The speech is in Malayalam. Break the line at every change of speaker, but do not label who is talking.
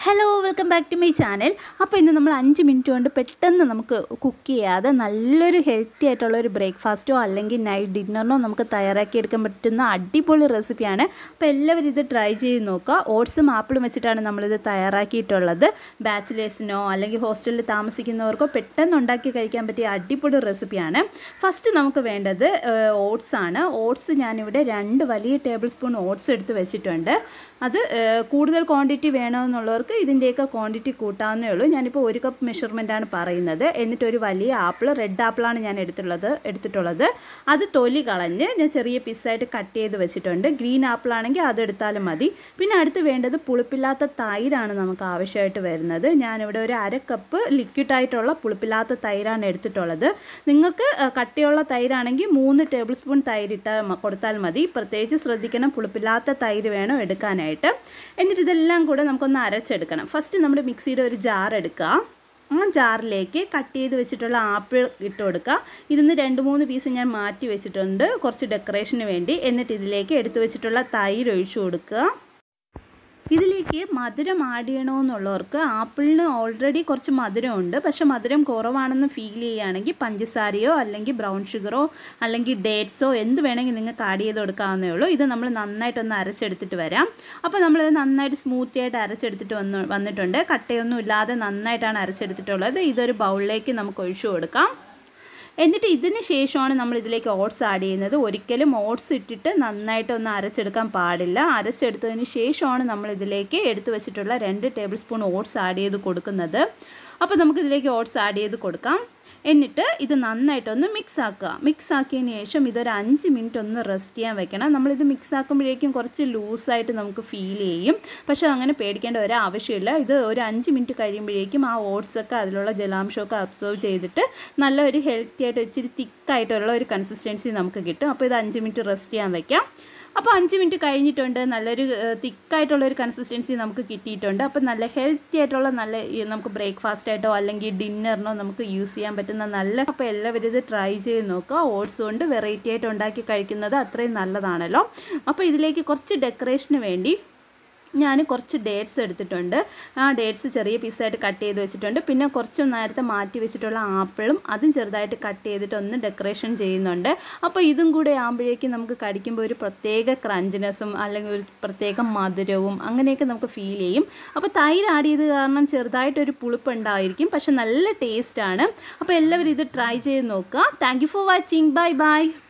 hello welcome back to my channel അപ്പോൾ ഇന്ന് നമ്മൾ അഞ്ച് മിനിറ്റ് കൊണ്ട് പെട്ടെന്ന് നമുക്ക് കുക്ക് ചെയ്യാതെ നല്ലൊരു ഹെൽത്തി ആയിട്ടുള്ള ഒരു ബ്രേക്ക്ഫാസ്റ്റോ അല്ലെങ്കിൽ നൈറ്റ് ഡിന്നറിനോ നമുക്ക് തയ്യാറാക്കിയെടുക്കാൻ പറ്റുന്ന അടിപൊളി റെസിപ്പിയാണ് അപ്പോൾ എല്ലാവരും ഇത് ട്രൈ ചെയ്ത് നോക്കുക ഓട്സും ആപ്പിളും വെച്ചിട്ടാണ് നമ്മളിത് തയ്യാറാക്കിയിട്ടുള്ളത് ബാച്ചിലേഴ്സിനോ അല്ലെങ്കിൽ ഹോസ്റ്റലിൽ താമസിക്കുന്നവർക്കോ പെട്ടെന്ന് ഉണ്ടാക്കി കഴിക്കാൻ പറ്റിയ അടിപൊളി റെസിപ്പിയാണ് ഫസ്റ്റ് നമുക്ക് വേണ്ടത് ഓട്സ് ആണ് ഓട്സ് ഞാനിവിടെ രണ്ട് വലിയ ടേബിൾ സ്പൂൺ ഓട്സ് എടുത്ത് വെച്ചിട്ടുണ്ട് അത് ഏഹ്, കൂടുതൽ ക്വാണ്ടിറ്റി വേണമെന്നുള്ളവർക്ക് ഇതിൻ്റെയൊക്കെ ക്വാണ്ടിറ്റി കൂട്ടാവുന്നേ ഉള്ളൂ ഞാനിപ്പോൾ ഒരു കപ്പ് മെഷർമെൻറ്റാണ് പറയുന്നത് എന്നിട്ട് ഒരു വലിയ ആപ്പിൾ റെഡ് ആപ്പിളാണ് ഞാൻ എടുത്തുള്ളത് എടുത്തിട്ടുള്ളത് അത് തൊലി കളഞ്ഞ് ഞാൻ ചെറിയ പീസായിട്ട് കട്ട് ചെയ്ത് വെച്ചിട്ടുണ്ട് ഗ്രീൻ ആപ്പിൾ ആണെങ്കിൽ അതെടുത്താലും മതി പിന്നെ അടുത്ത് വേണ്ടത് പുളിപ്പില്ലാത്ത തൈരാണ് നമുക്ക് ആവശ്യമായിട്ട് വരുന്നത് ഞാനിവിടെ ഒരു അര കപ്പ് ലിക്വിഡായിട്ടുള്ള പുളിപ്പില്ലാത്ത തൈരാണ് എടുത്തിട്ടുള്ളത് നിങ്ങൾക്ക് ഏഹ്, കട്ടിയുള്ള തൈരാണെങ്കിൽ മൂന്ന് ടേബിൾ സ്പൂൺ തൈരിട്ട് കൊടുത്താൽ മതി പ്രത്യേകിച്ച് ശ്രദ്ധിക്കണം പുളിപ്പില്ലാത്ത തൈര് വേണം എടുക്കാനായിട്ട് എന്നിട്ട് ഇതെല്ലാം കൂടെ നമുക്കൊന്ന് അരച്ചെടുക്കണം ഫസ്റ്റ് നമ്മുടെ മിക്സിയുടെ ഒരു ജാർ എടുക്കുക ആ ജാറിലേക്ക് കട്ട് ചെയ്ത് വെച്ചിട്ടുള്ള ആപ്പിൾ ഇട്ട് കൊടുക്കുക ഇതിന്ന് രണ്ട് മൂന്ന് പീസ് ഞാൻ മാറ്റി വെച്ചിട്ടുണ്ട് കുറച്ച് ഡെക്കറേഷന് വേണ്ടി എന്നിട്ട് ഇതിലേക്ക് എടുത്ത് വെച്ചിട്ടുള്ള തൈര് ഒഴിച്ചു കൊടുക്കുക ഇതിലേക്ക് മധുരം ആഡ് ചെയ്യണമെന്നുള്ളവർക്ക് ആപ്പിളിന് ഓൾറെഡി കുറച്ച് മധുരമുണ്ട് പക്ഷെ മധുരം കുറവാണെന്ന് ഫീൽ ചെയ്യുകയാണെങ്കിൽ പഞ്ചസാരയോ അല്ലെങ്കിൽ ബ്രൗൺ ഷുഗറോ അല്ലെങ്കിൽ ഡേറ്റ്സോ എന്ത് വേണമെങ്കിൽ നിങ്ങൾക്ക് ആഡ് ചെയ്ത് കൊടുക്കാവുന്നേ ഉള്ളൂ ഇത് നമ്മൾ നന്നായിട്ടൊന്ന് അരച്ചെടുത്തിട്ട് വരാം അപ്പോൾ നമ്മളിത് നന്നായിട്ട് സ്മൂത്തി ആയിട്ട് അരച്ചെടുത്തിട്ട് വന്നു വന്നിട്ടുണ്ട് കട്ടയൊന്നും ഇല്ലാതെ നന്നായിട്ടാണ് അരച്ചെടുത്തിട്ടുള്ളത് ഇതൊരു ബൗളിലേക്ക് നമുക്ക് ഒഴിച്ചു കൊടുക്കാം എന്നിട്ട് ഇതിന് ശേഷമാണ് നമ്മൾ ഇതിലേക്ക് ഓട്സ് ആഡ് ചെയ്യുന്നത് ഒരിക്കലും ഓട്സ് ഇട്ടിട്ട് നന്നായിട്ടൊന്ന് അരച്ചെടുക്കാൻ പാടില്ല അരച്ചെടുത്തതിന് ശേഷമാണ് നമ്മൾ ഇതിലേക്ക് എടുത്തു വെച്ചിട്ടുള്ള രണ്ട് ടേബിൾ സ്പൂൺ ഓട്സ് ആഡ് ചെയ്ത് കൊടുക്കുന്നത് അപ്പോൾ നമുക്ക് ഇതിലേക്ക് ഓട്സ് ആഡ് ചെയ്ത് കൊടുക്കാം എന്നിട്ട് ഇത് നന്നായിട്ടൊന്ന് മിക്സ് ആക്കുക മിക്സ് ആക്കിയതിന് ശേഷം ഇതൊരു അഞ്ച് മിനിറ്റ് ഒന്ന് റെസ്റ്റ് ചെയ്യാൻ വെക്കണം നമ്മളിത് മിക്സ് ആക്കുമ്പോഴേക്കും കുറച്ച് ലൂസായിട്ട് നമുക്ക് ഫീൽ ചെയ്യും പക്ഷേ അങ്ങനെ പേടിക്കേണ്ട ഒരു ആവശ്യമില്ല ഇത് ഒരു അഞ്ച് മിനിറ്റ് കഴിയുമ്പോഴേക്കും ആ ഓട്സൊക്കെ അതിലുള്ള ജലാംശമൊക്കെ അബ്സർവ് ചെയ്തിട്ട് നല്ല ഒരു ഹെൽത്തി ആയിട്ട് ഇച്ചിരി തിക്കായിട്ടുള്ള ഒരു കൺസിസ്റ്റൻസി നമുക്ക് കിട്ടും അപ്പോൾ ഇത് അഞ്ച് മിനിറ്റ് റെസ്റ്റ് ചെയ്യാൻ വെക്കാം അപ്പോൾ അഞ്ച് മിനിറ്റ് കഴിഞ്ഞിട്ടുണ്ട് നല്ലൊരു തിക്കായിട്ടുള്ള ഒരു കൺസിസ്റ്റൻസി നമുക്ക് കിട്ടിയിട്ടുണ്ട് അപ്പോൾ നല്ല ഹെൽത്തി ആയിട്ടുള്ള നല്ല ഈ നമുക്ക് ബ്രേക്ക്ഫാസ്റ്റ് ആയിട്ടോ അല്ലെങ്കിൽ ഡിന്നറിനോ നമുക്ക് യൂസ് ചെയ്യാൻ പറ്റുന്ന നല്ല അപ്പോൾ എല്ലാവരും ഇത് ട്രൈ ചെയ്ത് നോക്കുക ഓട്സ് കൊണ്ട് വെറൈറ്റി ആയിട്ട് ഉണ്ടാക്കി കഴിക്കുന്നത് അത്രയും നല്ലതാണല്ലോ അപ്പോൾ ഇതിലേക്ക് കുറച്ച് ഡെക്കറേഷന് വേണ്ടി ഞാൻ കുറച്ച് ഡേറ്റ്സ് എടുത്തിട്ടുണ്ട് ആ ഡേറ്റ്സ് ചെറിയ പീസായിട്ട് കട്ട് ചെയ്ത് വെച്ചിട്ടുണ്ട് പിന്നെ കുറച്ച് നേരത്തെ മാറ്റി വെച്ചിട്ടുള്ള ആപ്പിളും അതും ചെറുതായിട്ട് കട്ട് ചെയ്തിട്ട് ഒന്ന് ഡെക്കറേഷൻ ചെയ്യുന്നുണ്ട് അപ്പോൾ ഇതും കൂടെ ആകുമ്പോഴേക്കും നമുക്ക് കടിക്കുമ്പോൾ ഒരു പ്രത്യേക ക്രഞ്ചിനെസ്സും അല്ലെങ്കിൽ ഒരു പ്രത്യേക മധുരവും അങ്ങനെയൊക്കെ നമുക്ക് ഫീൽ ചെയ്യും അപ്പോൾ തൈര് ആഡ് ചെയ്ത് കാരണം ചെറുതായിട്ടൊരു പുളിപ്പ് ഉണ്ടായിരിക്കും പക്ഷെ നല്ല ടേസ്റ്റാണ് അപ്പോൾ എല്ലാവരും ഇത് ട്രൈ ചെയ്ത് നോക്കുക thank you for watching bye by